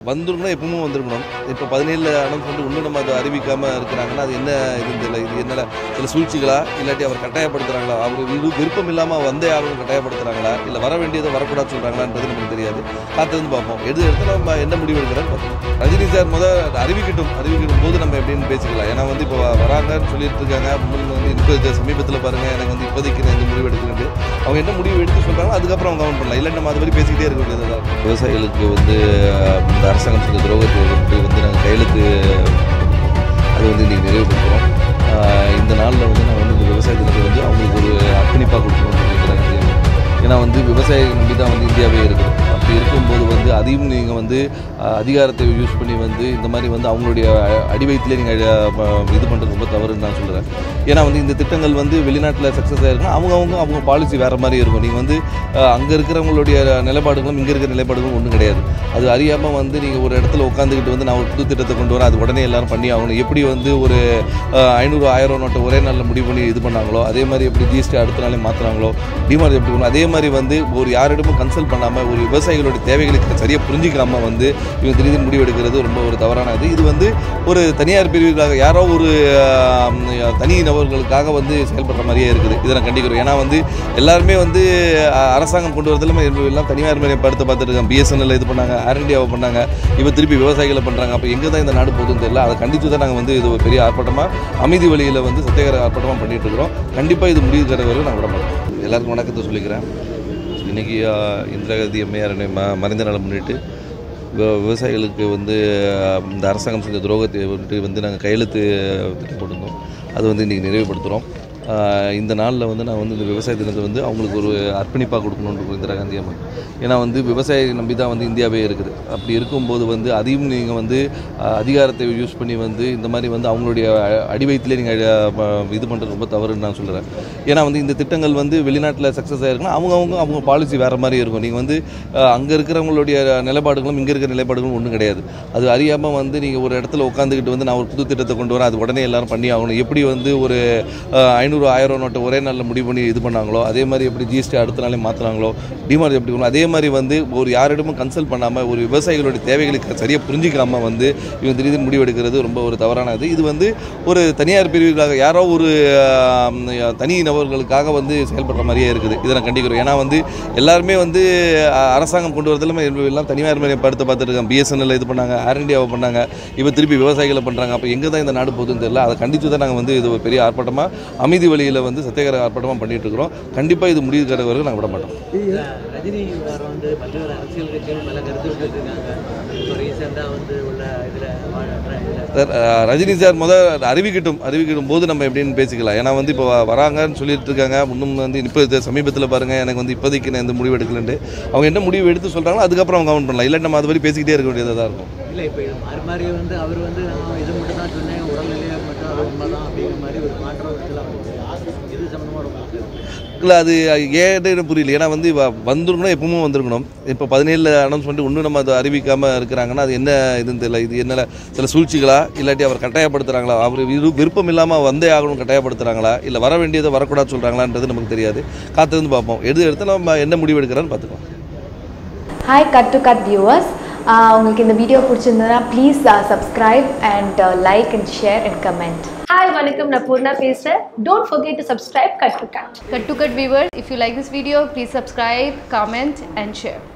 வந்துருக்கணும் எப்பவும் வந்திருக்கணும் இப்போ பதினேழு அனௌன்ஸ் பண்ணிட்டு இன்னும் நம்ம அதை அறிவிக்காமல் இருக்கிறாங்கன்னா அது என்ன இதுன்னு தெரியல இது என்ன சில சூழ்ச்சிகளா இல்லாட்டி அவர் கட்டாயப்படுத்துகிறாங்களா அவர் விரு விருப்பம் இல்லாமல் வந்தே ஆகணும் கட்டாயப்படுத்துகிறாங்களா இல்லை வர வேண்டியதை வரக்கூடாது சொல்கிறாங்களான்றது நமக்கு தெரியாது காத்திருந்து பார்ப்போம் எது எடுத்து நம்ம என்ன முடிவு எடுக்கிறோன்னு பார்ப்போம் ரஜினி சார் முதல் அறிவிக்கட்டும் அறிவிக்கட்டும் போது நம்ம எப்படின்னு பேசிக்கலாம் ஏன்னா வந்து இப்போ வராங்கன்னு சொல்லிட்டு இருக்காங்க முன் வந்து இப்போ சமீபத்தில் பாருங்கள் எனக்கு வந்து இப்போதைக்கு நான் இந்த முடிவு எடுக்கிறேன் அவங்க என்ன முடிவு எடுத்து சொல்கிறாங்களோ அதுக்கப்புறம் அவங்க கவுண்ட் பண்ணலாம் இல்லை நம்ம அது மாதிரி பேசிக்கிட்டே இருக்க வேண்டியதாக இருக்கும் விவசாயிகளுக்கு வந்து அஹ், இந்த அரசாங்கம் செஞ்ச துரோகத்தை வந்து வந்து நாங்கள் கையெழுத்து அது வந்து இன்றைக்கி நிறைவுபடுத்துகிறோம் ஆஹ் இந்த நாளில் வந்து நான் வந்து இந்த விவசாய தினத்தை வந்து அவங்களுக்கு ஒரு அர்ப்பணிப்பாக கொடுக்கணும்னு நினைக்கிறேன் ஏன்னா வந்து விவசாயியை நம்பி தான் வந்து இந்தியாவே இருக்குது அப்படி இருக்கும்போது வந்து அதையும் நீங்கள் வந்து ஆஹ் அதிகாரத்தை யூஸ் பண்ணி வந்து இந்த மாதிரி வந்து அவங்களுடைய அ- அடிவயத்திலே நீங்கள் இது பண்ணுறது ரொம்ப தவறுன்னு நான் சொல்கிறேன் ஏன்னா வந்து இந்த திட்டங்கள் வந்து வெளிநாட்டில் சக்ஸஸ் ஆயிருக்குன்னா அவங்க அவங்க அவங்க பாலிசி வேறு மாதிரி இருக்கும் நீங்கள் வந்து அங்கே இருக்கிறவங்களுடைய நிலைப்பாடுகளும் இங்கே இருக்கிற நிலைப்பாடுகளும் ஒன்றும் கிடையாது அது அறியாமல் வந்து நீங்கள் ஒரு இடத்துல உட்காந்துக்கிட்டு வந்து நான் ஒரு புது திட்டத்தை கொண்டு வரேன் அது உடனே எல்லாரும் பண்ணி ஆகணும் எப்படி வந்து ஒரு அஹ், ஐநூறு ஆயிரம் நோட்டை ஒரே நாளில் முடிவு பண்ணி இது பண்ணாங்களோ அதே மாதிரி எப்படி ஜிஎஸ்டி அடுத்த நாளே மாற்றுறாங்களோ டிமார்ட் எப்படி பண்ணணும் அதே மாதிரி வந்து ஒரு யாரிடமும் கன்சல்ட் பண்ணாமல் ஒரு விவசாயிகளுடைய தேவைகளுக்கு சரியாக புரிஞ்சிக்காம வந்து இவங்க திடீர்னு முடிவு எடுக்கிறது ரொம்ப ஒரு தவறானது இது வந்து ஒரு தனியார் பிரிவுக்காக யாரோ ஒரு ஆம், தனி நபர்களுக்காக வந்து செயல்படுற மாதிரியே இருக்குது இதை நான் கண்டிக்கிறோம் ஏன்னா வந்து எல்லாருமே வந்து அஹ், அரசாங்கம் கொண்டு வரதுல எல்லாம் தனியார் படுத்த பார்த்துட்டு இருக்காங்க பிஎஸ்என்எல் இது பண்ணாங்க ஏர் இந்தியாவை பண்ணாங்க இப்போ திருப்பி விவசாயிகளை பண்ணுறாங்க அப்போ எங்கே தான் இந்த நாடு போகுதுன்னு தெரியல அதை கண்டித்து தான் நாங்கள் வந்து இது ஒரு பெரிய ஆர்ப்பாட்டமாக அமைதி வழியில் வந்து சத்தியகர ஆர்ப்பாட்டமாக பண்ணிட்டு இருக்கிறோம் கண்டிப்பாக இது முடிவு தர வரைக்கும் நான் விட மாட்டோம் எல்லாருக்கும் வணக்கத்தை சொல்லிக்கிறேன் இன்றைக்கி இந்திரா காந்தி அம்மையார் ம மறைந்த நாளை முன்னிட்டு விவ- விவசாயிகளுக்கு வந்து அஹ், இந்த அரசாங்கம் செஞ்ச துரோகத்தை வந்துட்டு வந்து நாங்கள் கையெழுத்து திட்டம் போட்டிருந்தோம் அது வந்து இன்றைக்கி நிறைவுபடுத்துகிறோம் ஆஹ், இந்த நாளில் வந்து நான் வந்து இந்த விவசாய தினத்தை வந்து அவங்களுக்கு ஒரு அர்ப்பணிப்பாக கொடுக்கணும்னு இருக்கோம் இந்திரா காந்தி அம்மா ஏன்னா வந்து விவசாயியை நம்பி தான் வந்து இந்தியாவே இருக்குது அப்படி இருக்கும்போது வந்து அதையும் நீங்கள் வந்து ஆஹ், அதிகாரத்தை யூஸ் பண்ணி வந்து இந்த மாதிரி வந்து அவங்களுடைய அ- அடிவயத்திலே நீங்கள் இது பண்ணுறது ரொம்ப தவறுன்னு நான் சொல்கிறேன் ஏன்னா வந்து இந்த திட்டங்கள் வந்து வெளிநாட்டில் சக்ஸஸ் ஆயிருக்குன்னா அவங்க அவங்க அவங்க பாலிசி வேறு மாதிரி இருக்கும் நீங்கள் வந்து அங்கே இருக்கிறவங்களுடைய நிலைப்பாடுகளும் இங்கே இருக்கிற நிலைப்பாடுகளும் ஒன்றும் கிடையாது அது அறியாமல் வந்து நீங்கள் ஒரு இடத்துல உட்காந்துக்கிட்டு வந்து நான் ஒரு புது திட்டத்தை கொண்டு வரேன் அது உடனே எல்லாரும் பண்ணி ஆகணும் எப்படி வந்து ஒரு அஹ், ஐநூறு ஆயிரம் நோட்டை ஒரே நாளில் முடிவு பண்ணி இது பண்ணாங்களோ அதே மாதிரி எப்படி ஜிஎஸ்டி அடுத்த நாளே மாற்றுறாங்களோ டிமார்ட் எப்படி பண்ணணும் அதே மாதிரி வந்து ஒரு யாரிடமும் கன்சல்ட் பண்ணாமல் ஒரு விவசாயிகளுடைய தேவைகளுக்கு சரியாக புரிஞ்சிக்காம வந்து இவங்க திடீர்னு முடிவு எடுக்கிறது ரொம்ப ஒரு தவறானது இது வந்து ஒரு தனியார் பிரிவுக்காக யாரோ ஒரு ஆம், தனி நபர்களுக்காக வந்து செயல்படுற மாதிரியே இருக்குது இதை நான் கண்டிக்கிறோம் ஏன்னா வந்து எல்லாருமே வந்து அஹ், அரசாங்கம் கொண்டு வரதுல எல்லாம் தனியார் படுத்த பார்த்துட்டு இருக்காங்க பிஎஸ்என்எல் இது பண்ணாங்க ஏர் இந்தியாவை பண்ணாங்க இப்போ திருப்பி விவசாயிகளை பண்ணுறாங்க அப்போ எங்கே தான் இந்த நாடு போகுதுன்னு தெரியல அதை கண்டித்து தான் நாங்கள் வந்து இது ஒரு பெரிய ஆர்ப்பாட்டமாக அமைதி வழியில் வந்து சத்தியகர ஆர்ப்பாட்டமாக பண்ணிட்டு இருக்கிறோம் கண்டிப்பாக இது முடிவு தர வரைக்கும் நாங்கள் விட மாட்டோம் ரஜினி சார் வந்து பல்வேறு அரசியல் கட்சிகள் மேல கருத்து விட்டுட்டு இருக்காங்க இப்போ ரீசெண்டாக வந்து உள்ள இதில் சார் அஹ், ரஜினி சார் முதல் அறிவிக்கட்டும் அறிவிக்கட்டும் போது நம்ம எப்படின்னு பேசிக்கலாம் ஏன்னா வந்து இப்போ வராங்கன்னு சொல்லிட்டு இருக்காங்க இன்னும் வந்து இப்போ சமீபத்தில் பாருங்கள் எனக்கு வந்து இப்போதைக்கு நான் இந்த முடிவு எடுக்கலன்ட்டு அவங்க என்ன முடிவு எடுத்து சொல்கிறாங்களோ அதுக்கப்புறம் அவங்க கவுண்ட் பண்ணலாம் இல்லை நம்ம அது மாதிரி பேசிக்கிட்டே இருக்க வேண்டியதாக தான் இருக்கும் இல்லை இப்போ இது மாறி மாறி வந்து அவர் வந்து நான் இது மட்டும் தான் சொன்னேன் உடல்நிலையை மட்டும் அது உண்மைதான் அப்படிங்கிற மாதிரி ஒரு கான்ட்ரவர்சியலாக இது சம்மந்தமாக ரொம்ப இல்லை அது ஏன்னு புரியல ஏன்னா வந்து இவ வந்திருக்கணும் எப்பவும் வந்திருக்கணும் இப்போ பதினேழு அனௌன்ஸ் பண்ணிட்டு இன்னும் நம்ம அதை அறிவிக்காமல் இருக்கிறாங்கன்னா அது என்ன இதுன்னு தெரியல இது என்ன சில சூழ்ச்சிகளா இல்லாட்டி அவர் கட்டாயப்படுத்துகிறாங்களா அவர் விரு விருப்பம் இல்லாமல் வந்தே ஆகணும் கட்டாயப்படுத்துகிறாங்களா இல்லை வர வேண்டியதை வரக்கூடாது சொல்கிறாங்களான்றது நமக்கு தெரியாது காத்திருந்து பார்ப்போம் எது எடுத்து நம்ம என்ன முடிவு எடுக்கிறான்னு பார்த்துக்கலாம் hi cut to cut viewers உங்களுக்கு இந்த வீடியோ பிடிச்சிருந்ததுன்னா please subscribe and like and share and comment hi வணக்கம் நான் பூர்ணா பேசுகிறேன் don't forget to subscribe cut to cut Cut to Cut viewers, if you like this video, please subscribe, comment and share.